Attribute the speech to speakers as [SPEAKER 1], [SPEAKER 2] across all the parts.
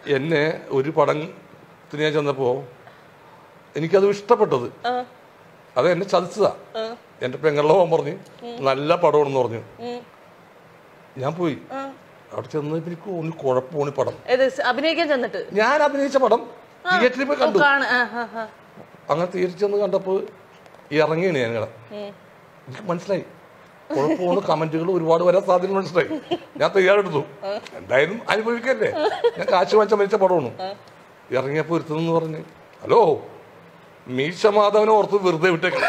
[SPEAKER 1] എന്നെ ഒരു പടത്തിന് ഞാൻ ചെന്നപ്പോ എനിക്കത് ഇഷ്ടപ്പെട്ടത്
[SPEAKER 2] ആ,
[SPEAKER 1] അത് എന്നെ ചതിച്ചതാ
[SPEAKER 2] ആ,
[SPEAKER 1] എന്റെ പെങ്ങളുടെ പോകാൻ പറഞ്ഞു നല്ല പടമാണെന്ന് പറഞ്ഞു
[SPEAKER 2] ഉം,
[SPEAKER 1] ഞാൻ പോയി
[SPEAKER 2] ആ.
[SPEAKER 1] അവിടെ ചെന്ന് എനിക്ക് ഒന്ന് കുഴപ്പമാണ് ഈ പടം
[SPEAKER 2] ഏത് സ് അഭിനയിക്കാൻ ചെന്നിട്ട്
[SPEAKER 1] ഞാൻ അഭിനയിച്ച പടം തിയേറ്ററിൽ പോയി കണ്ടു
[SPEAKER 2] കാണ ആ, ആ, ആ.
[SPEAKER 1] അങ്ങനെ തിയേറ്ററിൽ ചെന്ന് കണ്ടപ്പോൾ ഇറങ്ങിയാണ് ഞാൻ ഇങ്ങനെ
[SPEAKER 2] ഉം.
[SPEAKER 1] എനിക്ക് മനസ്സിലായി കുഴപ്പമാണ് കമന്റുകൾ ഒരുപാട് വരാൻ സാധ്യത മനസ്സിലായി ഞാൻ തയ്യാറെടുത്തു എന്തായാലും അനുഭവിക്കല്ലേ ഞാൻ കാശ് വാങ്ങിച്ച മരിച്ച പടമാണ് ഇറങ്ങിയപ്പോൾ ഒരുത്തെന്ന് പറഞ്ഞ് ഹലോ മീശ മാധവനെ ഓർത്ത് വെറുതെ വിട്ടേക്ക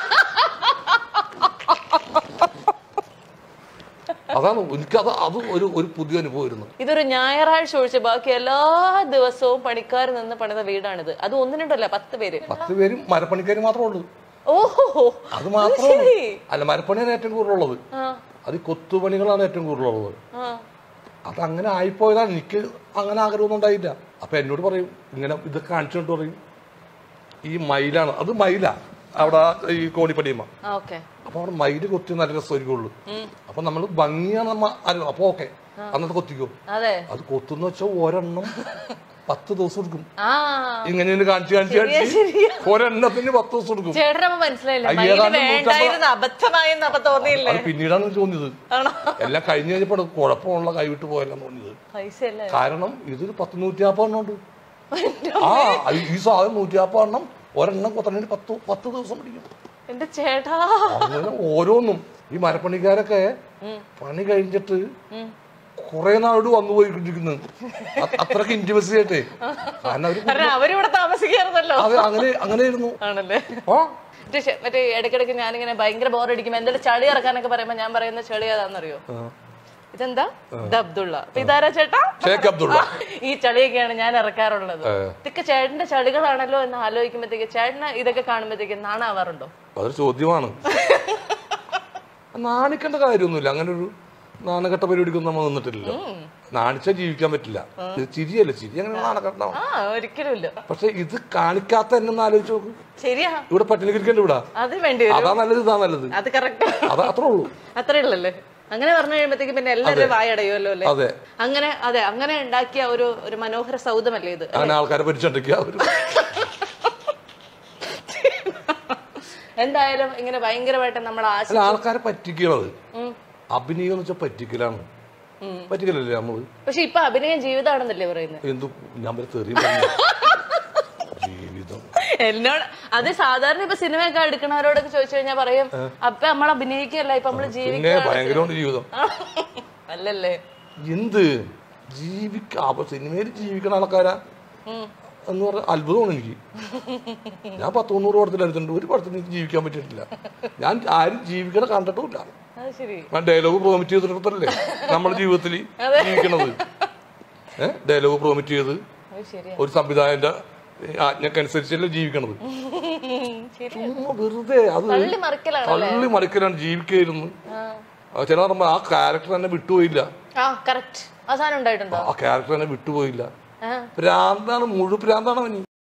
[SPEAKER 1] അതാണ് എനിക്കത് അത് ഒരു ഒരു പുതിയ അനുഭവമായിരുന്നു
[SPEAKER 2] ഇതൊരു ഞായറാഴ്ച ഒഴിച്ച് ബാക്കി എല്ലാ ദിവസവും പണിക്കാർ നിന്ന് പണിത വീടാണിത് അത് ഒന്നും രണ്ടല്ല പത്ത് പേര്
[SPEAKER 1] പത്ത് പേരും മരപ്പണിക്കാർ മാത്രമേ ഉള്ളൂ
[SPEAKER 2] ഓഹോ
[SPEAKER 1] അത് മാത്രമേ
[SPEAKER 2] ശരി.
[SPEAKER 1] അല്ല മരപ്പണിയാണ് ഏറ്റവും കൂടുതലുള്ളത്
[SPEAKER 2] ആ
[SPEAKER 1] അത് ഈ കൊത്തുപണികളാണ് ഏറ്റവും കൂടുതലുള്ളത്
[SPEAKER 2] ആ
[SPEAKER 1] അതങ്ങനെ ആയിപ്പോയതാണ് എനിക്ക് അങ്ങനെ ആഗ്രഹമൊന്നും ഉണ്ടായില്ല അപ്പൊ എന്നോട് പറയും ഇങ്ങനെ ഇത് കാണിച്ചുകൊണ്ട് പറയും ഈ മയിലാണ് അത് മയില അവിടെ ഈ കോണിപ്പടിയമ്മ
[SPEAKER 2] ആ ഓക്കെ
[SPEAKER 1] അപ്പൊ അവിടെ മയില് കൊത്തി നല്ല രസമായിരിക്കുള്ളൂ അപ്പൊ നമ്മൾ ഭംഗിയാണ് നമ്മ അറിയണം അപ്പൊ ഓക്കെ അന്നത്തെ കൊത്തിക്കോ
[SPEAKER 2] അതെ
[SPEAKER 1] അത് കൊത്തുന്ന വെച്ചാൽ ഒരെണ്ണം പത്ത് ദിവസം എടുക്കും
[SPEAKER 2] ആ
[SPEAKER 1] ഇങ്ങനെ കാണിച്ച് കാണിച്ച് കാണിച്ച്
[SPEAKER 2] ശരിയാ.
[SPEAKER 1] ഒരെണ്ണത്തിന് പത്ത് ദിവസം എടുക്കും
[SPEAKER 2] ചേട്ടനമ്മ മനസ്സിലായില്ല
[SPEAKER 1] അയ്യ,
[SPEAKER 2] മയില്
[SPEAKER 1] ഏതാണ്ട്
[SPEAKER 2] വേണ്ടായിരുന്നു അബദ്ധമായെന്ന് അപ്പൊ തോന്നിയില്ലേ
[SPEAKER 1] അത് പിന്നീടാണ് തോന്നിയത്
[SPEAKER 2] ആണോ
[SPEAKER 1] എല്ലാം കഴിഞ്ഞ് കഴിഞ്ഞപ്പോൾ കുഴപ്പമുള്ള കൈവിട്ട് പോയല്ല തോന്നിയത്
[SPEAKER 2] പൈസ അല്ലേ
[SPEAKER 1] കാരണം ഇതൊരു പത്ത് നൂറ്റി നാൽപ്പത് ഉണ്ട് ആ ഈ സാധനം നൂറ്റി നാൽപ്പത് എണ്ണം ഒരെണ്ണം കൊത്തണേന് പത്ത് പത്ത് ദിവസം പിടിക്കും
[SPEAKER 2] എന്റെ ചേട്ടാ
[SPEAKER 1] അങ്ങനെ ഓരോന്നും ഈ മരപ്പണിക്കാരൊക്കെ പണി കഴിഞ്ഞിട്ട് കുറെ നാളോട് വന്നു പോയിക്കൊണ്ടിരിക്കുന്നു അ- അത്രക്ക് ഇന്റിമസി ആയിട്ടേ കാരണം അവര്
[SPEAKER 2] കാരണം അവരിവിടെ താമസിക്കാറുണ്ടല്ലോ
[SPEAKER 1] അത് അങ്ങനെ അങ്ങനെയായിരുന്നു
[SPEAKER 2] ആണല്ലേ
[SPEAKER 1] ആ
[SPEAKER 2] മറ്റേ ശ- മറ്റേ ഇടയ്ക്കിടയ്ക്ക് ഞാനിങ്ങനെ ഭയങ്കര ബോറടിക്കുമ്പോ എന്തെങ്കിലും ചളി ഇറക്കാനൊക്കെ പറയുമ്പോ ഞാൻ പറയുന്ന ചെളി ഏതാണെന്നറിയോ ഇതെന്താ ഇത് അബ്ദുള്ള അപ്പൊ ഇതാരാ ചേട്ടാ
[SPEAKER 1] ഷേഖ് അബ്ദുള്ള
[SPEAKER 2] ഈ ചളിയൊക്കെയാണ് ഞാൻ ഇറക്കാറുള്ളത് ഇതൊക്കെ ചേട്ടന്റെ ചളികളാണല്ലോ എന്ന് ആലോചിക്കുമ്പോഴത്തേക്ക് ചേട്ടന് ഇതൊക്കെ കാണുമ്പോഴത്തേക്ക് നാണാവാറുണ്ടോ
[SPEAKER 1] അതൊരു ചോദ്യമാണ് നാണിക്കേണ്ട കാര്യമൊന്നുമില്ല അങ്ങനെ ഒരു നാണക്കെട്ട പരിപാടിക്കൊന്നും നമ്മൾ നിന്നിട്ടില്ല നാണിച്ചാൽ ജീവിക്കാൻ പറ്റില്ല ഇത് ചിരിയല്ല ചിരി അങ്ങനെ നാണക്കെട്ടാവും
[SPEAKER 2] ആ ഒരിക്കലും ഇല്ല
[SPEAKER 1] പക്ഷെ ഇത് കാണിക്കാത്ത എന്നെ ഒന്ന് ആലോചിച്ച് നോക്ക്
[SPEAKER 2] ശരിയാ
[SPEAKER 1] ഇവിടെ പട്ടിണി കിരിക്കണ്ട ഇവിടെ
[SPEAKER 2] അത് വേണ്ടി വരും
[SPEAKER 1] അതാ നല്ലത് ഇതാ നല്ലത്
[SPEAKER 2] അത് കറക്റ്റ്
[SPEAKER 1] അതാ അത്രേ ഉള്ളൂ
[SPEAKER 2] അത്രേ ഉള്ളല്ലേ അങ്ങനെ പറഞ്ഞു കഴിയുമ്പോഴത്തേക്ക് പിന്നെ എല്ലാവരും വായടയുമല്ലോ അല്ലേ
[SPEAKER 1] അതെ
[SPEAKER 2] അങ്ങനെ അതെ അങ്ങനെ ഉണ്ടാക്കിയ ഒരു ഒരു മനോഹര സൗധമല്ലേ ഇത്
[SPEAKER 1] അങ്ങനെ ആൾക്കാരെ പരിച്ചുണ്ടെങ്കിൽ അവര്
[SPEAKER 2] എന്തായാലും ഇങ്ങനെ ഭയങ്കരമായിട്ട് നമ്മൾ ആശ
[SPEAKER 1] അല്ല ആൾക്കാരെ പറ്റിക്കണത് അഭിനയം എന്ന് വെച്ചാൽ പറ്റിക്കലാണ് പറ്റിക്കലല്ലേ നമ്മള്
[SPEAKER 2] പക്ഷെ ഇപ്പൊ അഭിനയം ജീവിതമാണെന്നല്ലേ പറയുന്നത്
[SPEAKER 1] എന്തു ഞാൻ വരെ തെറിയും ജീവിതം
[SPEAKER 2] എന്നോട് അത് സാധാരണ ഇപ്പൊ സിനിമയൊക്കെ എടുക്കണവരോടൊക്കെ ചോദിച്ചു കഴിഞ്ഞാൽ പറയും അപ്പൊ നമ്മൾ അഭിനയിക്കല്ല ഇപ്പൊ നമ്മള്
[SPEAKER 1] പിന്നെ
[SPEAKER 2] ജീവിക്കുക
[SPEAKER 1] ഭയങ്കരമുണ്ട് ജീവിതം
[SPEAKER 2] അല്ലല്ലേ
[SPEAKER 1] എന്ത് ജീവിക്ക അപ്പൊ സിനിമയിൽ ജീവിക്കണ ആൾക്കാരാ
[SPEAKER 2] ഉം.
[SPEAKER 1] എന്ന് പറഞ്ഞ അത്ഭുതമാണ് എനിക്ക് ഞാൻ പത്ത് തൊണ്ണൂറ് പടത്തിൽ എടുത്തിട്ടുണ്ട് ഒരു പടത്തിൽ എനിക്ക് ജീവിക്കാൻ പറ്റിയിട്ടില്ല ഞാൻ ആരും ജീവിക്കണ കണ്ടിട്ടുമില്ല
[SPEAKER 2] അത് ശരി
[SPEAKER 1] ഞാൻ ഡയലോഗ് പ്രോമിറ്റ് ചെയ്തിട്ടല്ലേ നമ്മുടെ ജീവിതത്തിൽ ജീവിക്കണത് ഏഹ് ഡയലോഗ് പ്രോമിറ്റ് ചെയ്ത്
[SPEAKER 2] അത് ശരിയാ
[SPEAKER 1] ഒരു സംവിധായകന്റെ ആജ്ഞക്കനുസരിച്ചല്ലേ ജീവിക്കണത്
[SPEAKER 2] ശരി
[SPEAKER 1] ചുമ്മാ വെറുതെ അത്
[SPEAKER 2] തള്ളി മറിക്കലാണ്
[SPEAKER 1] തള്ളി മറിക്കലാണ് ജീവിക്കായിരുന്നു
[SPEAKER 2] ആ.
[SPEAKER 1] ചില പറയുമ്പോ ആ ക്യാരക്ടർ തന്നെ വിട്ടുപോയില്ല
[SPEAKER 2] ആ കറക്റ്റ് അവസാനം ഉണ്ടായിട്ടുണ്ടോ
[SPEAKER 1] ആ ക്യാരക്ടർ തന്നെ വിട്ടുപോയില്ല
[SPEAKER 2] ആ
[SPEAKER 1] ഭ്രാന്താണ് മുഴു ഭ്രാന്താണ് അവന്